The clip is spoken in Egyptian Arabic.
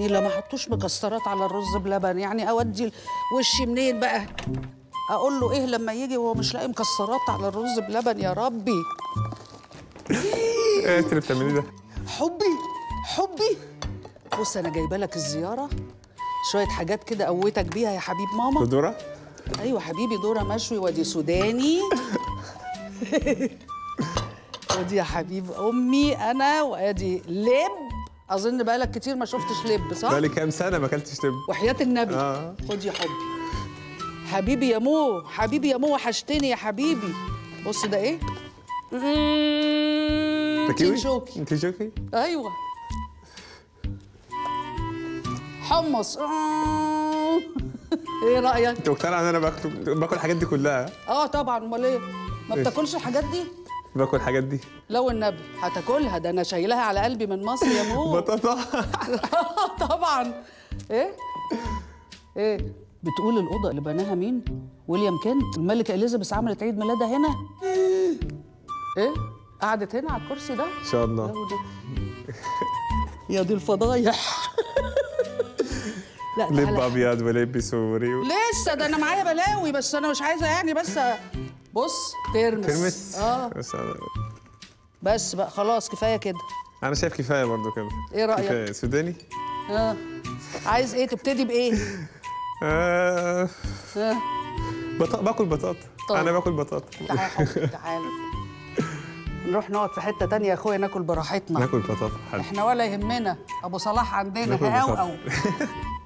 نيله ما حطوش مكسرات على الرز بلبن يعني اودي وشي منين بقى اقول له ايه لما يجي وهو مش لاقي مكسرات على الرز بلبن يا ربي ايه انت اللي بتعمليه ده حبي حبي بص انا جايبه لك الزياره شويه حاجات كده قوتك بيها يا حبيب ماما دورة ايوه حبيبي دوره مشوي ودي سوداني ودي يا حبيب امي انا وادي لب اظن بقالك كتير ما شفتش لب صح بقالي كام سنة ما اكلتش لب وحياه النبي آه. خد يا حبي حبيبي يا مو حبيبي يا مو وحشتني يا حبيبي بص ده ايه ده كيوي؟ شوكي انت شوكي؟ ايوه حمص ايه رايك انت مقتنع ان انا باكل باكل الحاجات دي كلها اه طبعا امال ايه ما إيه؟ بتاكلش الحاجات دي باكل الحاجات دي لو النبي هتاكلها ده انا شايلها على قلبي من مصر يا مو بطاطا طبعا ايه ايه بتقول الاوضه اللي بناها مين ويليام كنت الملكه اليزابيث عملت عيد ميلادها هنا ايه قعدت هنا على الكرسي ده ان شاء الله لو ده. يا دي الفضايح لا لب تعالى. ابيض ولب سوري و... لسه ده انا معايا بلاوي بس انا مش عايزه يعني بس بص ترمس ترمس اه بس أنا- بس بقى خلاص كفايه كده انا شايف كفايه برضو كده إيه رأيك؟ كفاية. سوداني اه عايز ايه تبتدي بايه آه... اه بط... باكل بطاطا طيب. انا باكل بطاطا تعالى يا حبيبي تعالى نروح نقعد في حته تانية يا اخويا ناكل براحتنا ناكل بطاطا حلو احنا ولا يهمنا ابو صلاح عندنا ناكل هاو بطاطا. او